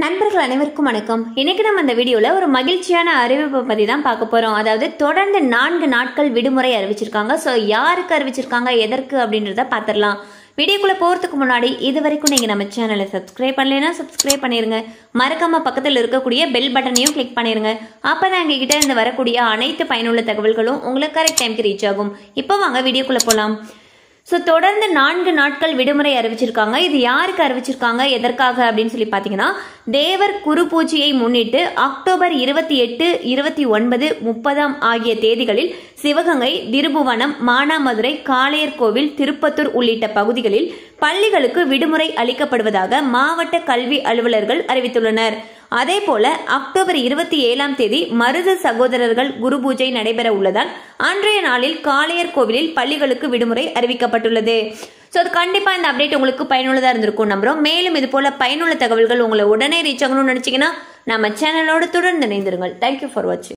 நண்பர்கள் அனைவருக்கும் வணக்கம் இன்னைக்கு நம்ம இந்த வீடியோல ஒரு மகிழ்ச்சியான அறிவிப்பை பத்தி தான் பார்க்க போறோம் அதாவது தொடர்ந்து நான்கு நாட்கள் விடுமுறை அறிவிச்சிருக்காங்க ஸோ யாருக்கு அறிவிச்சிருக்காங்க எதற்கு அப்படின்றத பார்த்துடலாம் வீடியோக்குள்ள போறதுக்கு முன்னாடி இது வரைக்கும் நீங்க நம்ம சேனலை சப்ஸ்கிரைப் பண்ணலைன்னா சப்ஸ்கிரைப் பண்ணிருங்க மறக்காம பக்கத்தில் இருக்கக்கூடிய பெல் பட்டனையும் கிளிக் பண்ணிருங்க அப்பதான் எங்ககிட்ட இருந்து வரக்கூடிய அனைத்து பயனுள்ள தகவல்களும் உங்களுக்கு கரெக்ட் டைம்க்கு ரீச் ஆகும் இப்போ வாங்க வீடியோக்குள்ள போலாம் ஸோ தொடர்ந்து நான்கு நாட்கள் விடுமுறை அறிவிச்சிருக்காங்க இது யாருக்கு அறிவிச்சிருக்காங்க எதற்காக அப்படின்னு சொல்லி பார்த்தீங்கன்னா தேவர் குரு பூஜையை முன்னிட்டு அக்டோபர் இருபத்தி எட்டு இருபத்தி ஒன்பது முப்பதாம் ஆகிய தேதிகளில் சிவகங்கை திருபுவனம் மானாமதுரை காளையர்கோவில் திருப்பத்தூர் உள்ளிட்ட பகுதிகளில் பள்ளிகளுக்கு விடுமுறை அளிக்கப்படுவதாக மாவட்ட கல்வி அலுவலர்கள் அறிவித்துள்ளனர் அதே போல அக்டோபர் இருபத்தி ஏழாம் தேதி மருது சகோதரர்கள் குரு பூஜை நடைபெற உள்ளதால் அன்றைய நாளில் காளையர் கோவிலில் பள்ளிகளுக்கு விடுமுறை அறிவிக்கப்பட்டுள்ளது ஸோ அது கண்டிப்பாக இந்த அப்டேட் உங்களுக்கு பயனுள்ளதாக இருந்திருக்கும் நம்புறோம் மேலும் இது போல பயனுள்ள தகவல்கள் உங்களை உடனே ரீச் ஆகணும்னு நினச்சிங்கன்னா நம்ம சேனலோடு தொடர்ந்து இணைந்திருங்கள் தேங்க்யூ ஃபார் வாட்சிங்